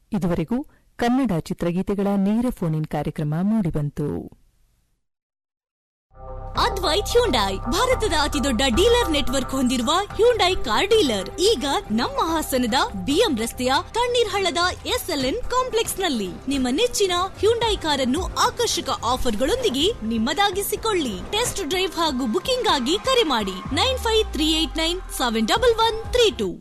ಇದುವರೆಗೂ ಕನ್ನಡ ಚಿತ್ರಗೀತೆಗಳ ನೇರ ಫೋನ್ ಇನ್ ಕಾರ್ಯಕ್ರಮ ಮೂಡಿಬಂತು ಅದ್ವೈತ್ ಹ್ಯುಂಡೈ ಭಾರತದ ಅತಿದೊಡ್ಡ ಡೀಲರ್ ನೆಟ್ವರ್ಕ್ ಹೊಂದಿರುವ ಹ್ಯುಂಡೈ ಕಾರ್ ಡೀಲರ್ ಈಗ ನಮ್ಮ ಹಾಸನದ ಬಿಎಂ ರಸ್ತೆಯ ತಣ್ಣೀರ್ ಹಳ್ಳದ ಎಸ್ಎಲ್ಎನ್ ಕಾಂಪ್ಲೆಕ್ಸ್ ನಲ್ಲಿ ನಿಮ್ಮ ನೆಚ್ಚಿನ ಹ್ಯುಂಡೈ ಕಾರನ್ನು ಆಕರ್ಷಕ ಆಫರ್ಗಳೊಂದಿಗೆ ನಿಮ್ಮದಾಗಿಸಿಕೊಳ್ಳಿ ಟೆಸ್ಟ್ ಡ್ರೈವ್ ಹಾಗೂ ಬುಕಿಂಗ್ ಆಗಿ ಕರೆ ಮಾಡಿ nine five three eight nine seven double one three two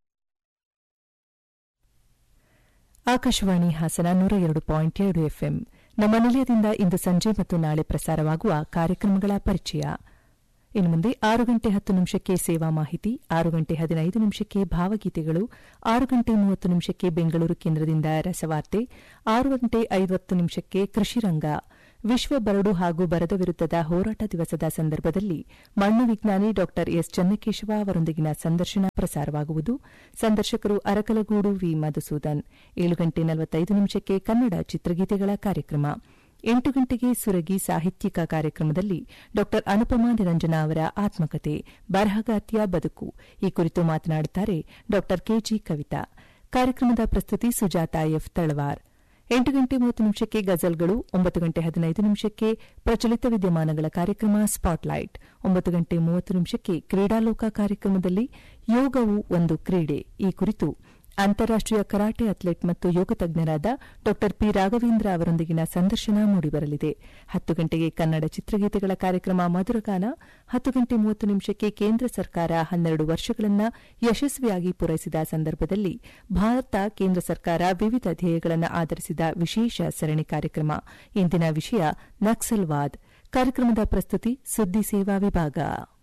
Akashvani Hassan ನೂರ ಎರಡು ಪಾಯಿಂಟ್ ಎರಡು ಎಫ್ಎಂ ನಮ್ಮ ನಿಲಯದಿಂದ ಇಂದು ಸಂಜೆ ಮತ್ತು ನಾಳೆ ಪ್ರಸಾರವಾಗುವ ಕಾರ್ಯಕ್ರಮಗಳ ಪರಿಚಯ ಇನ್ನು ಮುಂದೆ ಆರು ಗಂಟೆ ಹತ್ತು ನಿಮಿಷಕ್ಕೆ ಸೇವಾ ಮಾಹಿತಿ ಆರು ಗಂಟೆ ಹದಿನೈದು ನಿಮಿಷಕ್ಕೆ ಭಾವಗೀತೆಗಳು ಆರು ಗಂಟೆ ಮೂವತ್ತು ನಿಮಿಷಕ್ಕೆ ಬೆಂಗಳೂರು ಕೇಂದ್ರದಿಂದ ರಸವಾರ್ತೆ ಆರು ಗಂಟೆ ಐವತ್ತು ನಿಮಿಷಕ್ಕೆ ಕೃಷಿರಂಗ ವಿಶ್ವ ಬರಡು ಹಾಗೂ ಬರದ ವಿರುದ್ದದ ಹೋರಾಟ ದಿವಸದ ಸಂದರ್ಭದಲ್ಲಿ ಮಣ್ಣು ವಿಜ್ಞಾನಿ ಡಾ ಎಸ್ ಚನ್ನಕೇಶವ ಅವರೊಂದಿಗಿನ ಸಂದರ್ಶನ ಪ್ರಸಾರವಾಗುವುದು ಸಂದರ್ಶಕರು ಅರಕಲಗೂಡು ವಿ ಮಧುಸೂದನ್ ಏಳು ಗಂಟೆ ನಲವತ್ತೈದು ನಿಮಿಷಕ್ಕೆ ಕನ್ನಡ ಚಿತ್ರಗೀತೆಗಳ ಕಾರ್ಯಕ್ರಮ ಎಂಟು ಗಂಟೆಗೆ ಸುರಗಿ ಸಾಹಿತ್ಯಿಕ ಕಾರ್ಯಕ್ರಮದಲ್ಲಿ ಡಾ ಅನುಪಮಾ ನಿರಂಜನ ಅವರ ಆತ್ಮಕತೆ ಬರಹಗಾತಿಯ ಬದುಕು ಈ ಕುರಿತು ಮಾತನಾಡುತ್ತಾರೆ ಡಾ ಕೆಜಿ ಕವಿತಾ ಕಾರ್ಯಕ್ರಮದ ಪ್ರಸ್ತುತಿ ಸುಜಾತ ಎಫ್ ತಳವಾರ್ ಎಂಟು ಗಂಟೆ ಮೂವತ್ತು ನಿಮಿಷಕ್ಕೆ ಗಜಲ್ಗಳು ಒಂಬತ್ತು ಗಂಟೆ ಹದಿನೈದು ನಿಮಿಷಕ್ಕೆ ಪ್ರಚಲಿತ ವಿದ್ಯಮಾನಗಳ ಕಾರ್ಯಕ್ರಮ ಸ್ಪಾಟ್ಲೈಟ್ ಒಂಬತ್ತು ಗಂಟೆ ಮೂವತ್ತು ನಿಮಿಷಕ್ಕೆ ಕ್ರೀಡಾಲೋಕ ಕಾರ್ಯಕ್ರಮದಲ್ಲಿ ಯೋಗವು ಒಂದು ಕ್ರೀಡೆ ಈ ಕುರಿತು ಅಂತಾರಾಷ್ಟೀಯ ಕರಾಟೆ ಅಥ್ಲೆಟ್ ಮತ್ತು ಯೋಗ ತಜ್ಞರಾದ ಡಾ ಪಿ ರಾಘವೇಂದ್ರ ಅವರೊಂದಿಗಿನ ಸಂದರ್ಶನ ಮೂಡಿಬರಲಿದೆ ಹತ್ತು ಗಂಟೆಗೆ ಕನ್ನಡ ಚಿತ್ರಗೀತೆಗಳ ಕಾರ್ಯಕ್ರಮ ಮಧುರಗಾನ ಹತ್ತು ಗಂಟೆ ಮೂವತ್ತು ನಿಮಿಷಕ್ಕೆ ಕೇಂದ್ರ ಸರ್ಕಾರ ಹನ್ನೆರಡು ವರ್ಷಗಳನ್ನು ಯಶಸ್ವಿಯಾಗಿ ಪೂರೈಸಿದ ಸಂದರ್ಭದಲ್ಲಿ ಭಾರತ ಕೇಂದ್ರ ಸರ್ಕಾರ ವಿವಿಧ ಧ್ಯೇಯಗಳನ್ನು ಆಧರಿಸಿದ ವಿಶೇಷ ಸರಣಿ ಕಾರ್ಯಕ್ರಮ ಇಂದಿನ ವಿಷಯ ನಕ್ಸಲ್ವಾದ್ ಕಾರ್ಯಕ್ರಮದ ಪ್ರಸ್ತುತಿ ಸುದ್ದಿ ಸೇವಾ ವಿಭಾಗ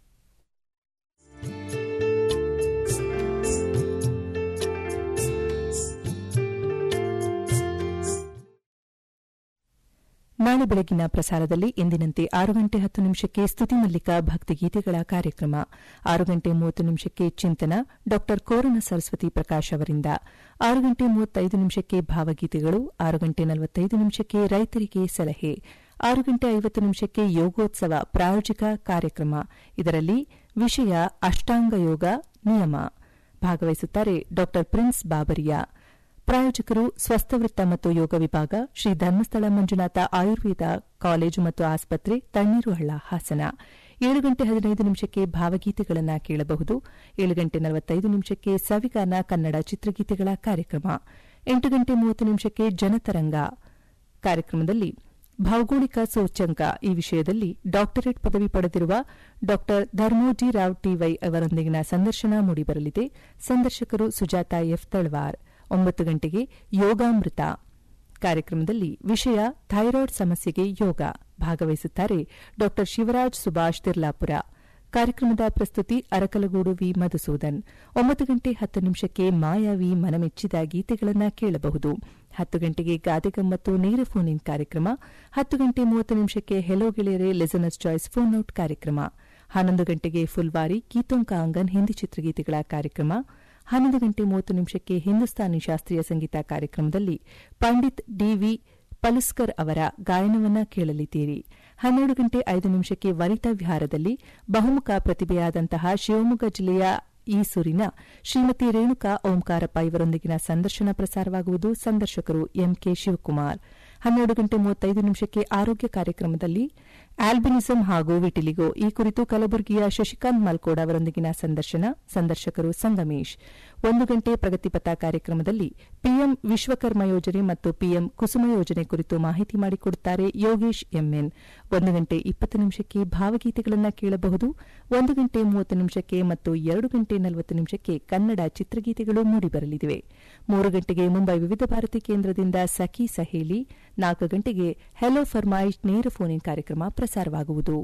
ನಾಳೆ ಬೆಳಗಿನ ಪ್ರಸಾರದಲ್ಲಿ ಎಂದಿನಂತೆ ಆರು ಗಂಟೆ ಹತ್ತು ನಿಮಿಷಕ್ಕೆ ಸ್ತುತಿ ಮಲ್ಲಿಕ ಭಕ್ತಿಗೀತೆಗಳ ಕಾರ್ಯಕ್ರಮ ಆರು ಗಂಟೆ ಮೂವತ್ತು ನಿಮಿಷಕ್ಕೆ ಚಿಂತನ ಡಾ ಕೋರನ ಸರಸ್ವತಿ ಪ್ರಕಾಶ್ ಅವರಿಂದ ಆರು ಗಂಟೆ ಮೂವತ್ತೈದು ನಿಮಿಷಕ್ಕೆ ಭಾವಗೀತೆಗಳು ಆರು ಗಂಟೆ ನಲವತ್ತೈದು ನಿಮಿಷಕ್ಕೆ ರೈತರಿಗೆ ಸಲಹೆ ಆರು ಗಂಟೆ ಐವತ್ತು ನಿಮಿಷಕ್ಕೆ ಯೋಗೋತ್ಸವ ಪ್ರಾಯೋಜಿಕ ಕಾರ್ಯಕ್ರಮ ಇದರಲ್ಲಿ ವಿಷಯ ಅಷ್ಟಾಂಗ ಯೋಗ ನಿಯಮ ಭಾಗವಹಿಸುತ್ತಾರೆ ಡಾ ಪ್ರಿನ್ಸ್ ಬಾಬರಿಯಾ ಪ್ರಾಯೋಜಕರು ಸ್ವಸ್ಥವೃತ್ತ ಮತ್ತು ಯೋಗ ವಿಭಾಗ ಶ್ರೀ ಧರ್ಮಸ್ಥಳ ಮಂಜುನಾಥ ಆಯುರ್ವೇದ ಕಾಲೇಜು ಮತ್ತು ಆಸ್ಪತ್ರೆ ತಣ್ಣೀರುಹಳ್ಳ ಹಾಸನ ಏಳು ಗಂಟೆ ಹದಿನೈದು ನಿಮಿಷಕ್ಕೆ ಭಾವಗೀತೆಗಳನ್ನು ಕೇಳಬಹುದು ಏಳು ಗಂಟೆ ನಲವತ್ತೈದು ನಿಮಿಷಕ್ಕೆ ಸವಿಗಾನ ಕನ್ನಡ ಚಿತ್ರಗೀತೆಗಳ ಕಾರ್ಯಕ್ರಮ ಎಂಟು ಗಂಟೆ ಮೂವತ್ತು ನಿಮಿಷಕ್ಕೆ ಜನತರಂಗ ಕಾರ್ಯಕ್ರಮದಲ್ಲಿ ಭೌಗೋಳಿಕ ಸೂಚ್ಯಂಕ ಈ ವಿಷಯದಲ್ಲಿ ಡಾಕ್ಟರೇಟ್ ಪದವಿ ಪಡೆದಿರುವ ಡಾ ಧರ್ಮೋಜಿ ರಾವ್ ಟಿವೈ ಅವರೊಂದಿಗಿನ ಸಂದರ್ಶನ ಮೂಡಿಬರಲಿದೆ ಸಂದರ್ಶಕರು ಸುಜಾತ ಎಫ್ ತಳ್ವಾರ್ ಒಂಬತ್ತು ಗಂಟೆಗೆ ಯೋಗಾಮೃತ ಕಾರ್ಯಕ್ರಮದಲ್ಲಿ ವಿಷಯ ಥೈರಾಯ್ಡ್ ಸಮಸ್ಯೆಗೆ ಯೋಗ ಭಾಗವಹಿಸುತ್ತಾರೆ ಡಾ ಶಿವರಾಜ್ ಸುಭಾಷ್ ತಿರ್ಲಾಪುರ ಕಾರ್ಯಕ್ರಮದ ಪ್ರಸ್ತುತಿ ಅರಕಲಗೂಡು ವಿ ಮಧುಸೂದನ್ ಒಂಬತ್ತು ಗಂಟೆ ಹತ್ತು ನಿಮಿಷಕ್ಕೆ ಮಾಯಾವಿ ಮನಮೆಚ್ಚಿದ ಗೀತೆಗಳನ್ನು ಕೇಳಬಹುದು ಹತ್ತು ಗಂಟೆಗೆ ಗಾದೆಗಮ್ಮತ್ತು ನೇರ ಫೋನ್ ಇನ್ ಕಾರ್ಯಕ್ರಮ ಹತ್ತು ಗಂಟೆ ಮೂವತ್ತು ನಿಮಿಷಕ್ಕೆ ಹೆಲೋ ಗೆಳೆಯರೆ ಲಿಸನರ್ಸ್ ಚಾಯ್ಸ್ ಫೋನ್ ಔಟ್ ಕಾರ್ಯಕ್ರಮ ಹನ್ನೊಂದು ಗಂಟೆಗೆ ಫುಲ್ವಾರಿ ಗೀತೋಂಕ ಆಂಗನ್ ಹಿಂದಿ ಚಿತ್ರಗೀತೆಗಳ ಕಾರ್ಯಕ್ರಮ ಹನ್ನೊಂದು ಗಂಟೆ ಮೂವತ್ತು ನಿಮಿಷಕ್ಕೆ ಹಿಂದೂಸ್ತಾನಿ ಶಾಸ್ತ್ರೀಯ ಸಂಗೀತ ಕಾರ್ಯಕ್ರಮದಲ್ಲಿ ಪಂಡಿತ್ ಡಿವಿ ಪಲುಸ್ಕರ್ ಅವರ ಗಾಯನವನ್ನ ಕೇಳಲಿದ್ದೀರಿ ಹನ್ನೆರಡು ಗಂಟೆ ಐದು ನಿಮಿಷಕ್ಕೆ ವನಿತಾ ವಿಹಾರದಲ್ಲಿ ಬಹುಮುಖ ಪ್ರತಿಭೆಯಾದಂತಹ ಶಿವಮೊಗ್ಗ ಜಿಲ್ಲೆಯ ಈಸೂರಿನ ಶ್ರೀಮತಿ ರೇಣುಕಾ ಓಂಕಾರಪ್ಪ ಇವರೊಂದಿಗಿನ ಸಂದರ್ಶನ ಪ್ರಸಾರವಾಗುವುದು ಸಂದರ್ಶಕರು ಎಂಕೆ ಶಿವಕುಮಾರ್ ಹನ್ನೆರಡು ಗಂಟೆ ಮೂವತ್ತೈದು ನಿಮಿಷಕ್ಕೆ ಆರೋಗ್ಯ ಕಾರ್ಯಕ್ರಮದಲ್ಲಿ ಆಲ್ಬಿನಿಸಂ ಹಾಗೂ ವಿಟಿಲಿಗೋ ಈ ಕುರಿತು ಕಲಬುರಗಿಯ ಶಶಿಕಾಂತ್ ಮಲ್ಕೋಡ್ ಅವರೊಂದಿಗಿನ ಸಂದರ್ಶನ ಸಂದರ್ಶಕರು ಸಂಗಮೇಶ್ ಒಂದು ಗಂಟೆ ಪ್ರಗತಿಪಥ ಕಾರ್ಯಕ್ರಮದಲ್ಲಿ ಪಿಎಂ ವಿಶ್ವಕರ್ಮ ಯೋಜನೆ ಮತ್ತು ಪಿಎಂ ಕುಸುಮ ಯೋಜನೆ ಕುರಿತು ಮಾಹಿತಿ ಮಾಡಿಕೊಡುತ್ತಾರೆ ಯೋಗೇಶ್ ಎಂಎನ್ ಒಂದು ಗಂಟೆ ಇಪ್ಪತ್ತು ನಿಮಿಷಕ್ಕೆ ಭಾವಗೀತೆಗಳನ್ನು ಕೇಳಬಹುದು ಒಂದು ಗಂಟೆ ಮೂವತ್ತು ನಿಮಿಷಕ್ಕೆ ಮತ್ತು ಎರಡು ಗಂಟೆ ನಲವತ್ತು ನಿಮಿಷಕ್ಕೆ ಕನ್ನಡ ಚಿತ್ರಗೀತೆಗಳು ಮೂಡಿಬರಲಿವೆ ಮೂರು ಗಂಟೆಗೆ ಮುಂಬೈ ವಿವಿಧ ಭಾರತಿ ಕೇಂದ್ರದಿಂದ ಸಖಿ ಸಹೇಲಿ ನಾಲ್ಕು ಗಂಟೆಗೆ ಹೆಲೋ ಫರ್ಮಾಯಿಶ್ ನೇರ ಫೋನ್ ಇನ್ ಕಾರ್ಯಕ್ರಮ ಪ್ರಸಾರವಾಗುವುದು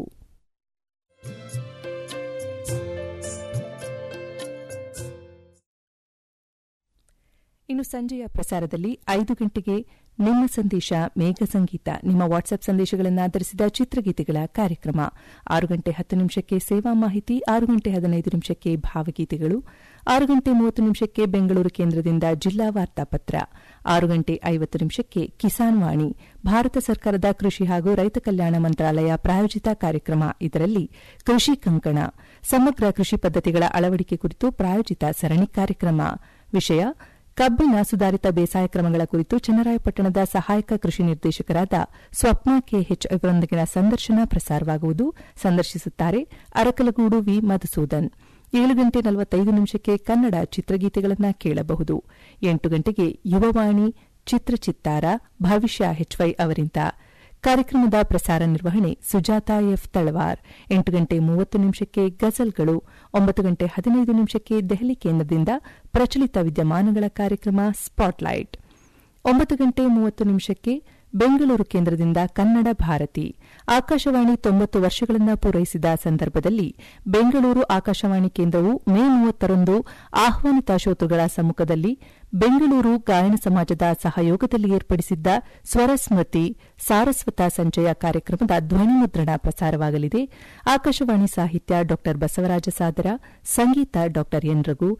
ಇನ್ನು ಸಂಜೆಯ ಪ್ರಸಾರದಲ್ಲಿ ಐದು ಗಂಟೆಗೆ ನಿಮ್ಮ ಸಂದೇಶ ಮೇಘ ಸಂಗೀತ ನಿಮ್ಮ ವಾಟ್ಸ್ಆಪ್ ಸಂದೇಶಗಳನ್ನು ಆಧರಿಸಿದ ಚಿತ್ರಗೀತೆಗಳ ಕಾರ್ಯಕ್ರಮ ಆರು ಗಂಟೆ ಹತ್ತು ನಿಮಿಷಕ್ಕೆ ಸೇವಾ ಮಾಹಿತಿ ಆರು ಗಂಟೆ ಹದಿನೈದು ನಿಮಿಷಕ್ಕೆ ಭಾವಗೀತೆಗಳು ಆರು ಗಂಟೆ ಮೂವತ್ತು ನಿಮಿಷಕ್ಕೆ ಬೆಂಗಳೂರು ಕೇಂದ್ರದಿಂದ ಜಿಲ್ಲಾ ವಾರ್ತಾಪತ್ರ ಆರು ಗಂಟೆ ಐವತ್ತು ನಿಮಿಷಕ್ಕೆ ಕಿಸಾನ್ ವಾಣಿ ಭಾರತ ಸರ್ಕಾರದ ಕೃಷಿ ಹಾಗೂ ರೈತ ಕಲ್ಯಾಣ ಮಂತ್ರಾಲಯ ಪ್ರಾಯೋಜಿತ ಕಾರ್ಯಕ್ರಮ ಇದರಲ್ಲಿ ಕೃಷಿ ಕಂಕಣ ಸಮಗ್ರ ಕೃಷಿ ಪದ್ಧತಿಗಳ ಅಳವಡಿಕೆ ಕುರಿತು ಪ್ರಾಯೋಜಿತ ಸರಣಿ ಕಾರ್ಯಕ್ರಮ ವಿಷಯ ಕಬ್ಬಿನ ಸುಧಾರಿತ ಬೇಸಾಯ ಕ್ರಮಗಳ ಕುರಿತು ಚನ್ನರಾಯಪಟ್ಟಣದ ಸಹಾಯಕ ಕೃಷಿ ನಿರ್ದೇಶಕರಾದ ಸ್ವಪ್ನ ಕೆಎಚ್ ಅವರೊಂದಿಗಿನ ಸಂದರ್ಶನ ಪ್ರಸಾರವಾಗುವುದು ಸಂದರ್ಶಿಸುತ್ತಾರೆ ಅರಕಲಗೂಡು ವಿ ಮಧುಸೂದನ್ ಏಳು ಗಂಟೆ ನಲವತ್ತೈದು ನಿಮಿಷಕ್ಕೆ ಕನ್ನಡ ಚಿತ್ರಗೀತೆಗಳನ್ನು ಕೇಳಬಹುದು ಎಂಟು ಗಂಟೆಗೆ ಯುವವಾಣಿ ಚಿತ್ರಚಿತ್ತಾರ ಭವಿಷ್ಯ ಹೆಚ್ವೈ ಅವರಿಂದ ಕಾರ್ಯಕ್ರಮದ ಪ್ರಸಾರ ನಿರ್ವಹಣೆ ಸುಜಾತಾ ಎಫ್ ತಳವಾರ್ ಎಂಟು ಗಂಟೆ ಮೂವತ್ತು ನಿಮಿಷಕ್ಕೆ ಗಜಲ್ಗಳು ಒಂಬತ್ತು ಗಂಟೆ ಹದಿನೈದು ನಿಮಿಷಕ್ಕೆ ದೆಹಲಿ ಕೇಂದ್ರದಿಂದ ಪ್ರಚಲಿತ ವಿದ್ಯಮಾನಗಳ ಕಾರ್ಯಕ್ರಮ ಸ್ಪಾಟ್ಲೈಟ್ ಒಂಬತ್ತು ಗಂಟೆ ಮೂವತ್ತು ನಿಮಿಷಕ್ಕೆ ಬೆಂಗಳೂರು ಕೇಂದ್ರದಿಂದ ಕನ್ನಡ ಭಾರತಿ ಆಕಾಶವಾಣಿ ತೊಂಬತ್ತು ವರ್ಷಗಳನ್ನು ಪೂರೈಸಿದ ಸಂದರ್ಭದಲ್ಲಿ ಬೆಂಗಳೂರು ಆಕಾಶವಾಣಿ ಕೇಂದ್ರವು ಮೇ ಮೂವತ್ತರಂದು ಆಹ್ವಾನಿತ ಶ್ರೋತೃಗಳ ಸಮ್ಮುಖದಲ್ಲಿ ಬೆಂಗಳೂರು ಗಾಯನ ಸಮಾಜದ ಸಹಯೋಗದಲ್ಲಿ ಏರ್ಪಡಿಸಿದ್ದ ಸ್ವರ ಸ್ಮೃತಿ ಸಾರಸ್ವತ ಸಂಚಯ ಕಾರ್ಯಕ್ರಮದ ಧ್ವನಿಮುದ್ರಣ ಪ್ರಸಾರವಾಗಲಿದೆ ಆಕಾಶವಾಣಿ ಸಾಹಿತ್ಯ ಡಾ ಬಸವರಾಜ ಸಾದರ ಸಂಗೀತ ಡಾ ಎನ್ ರಘು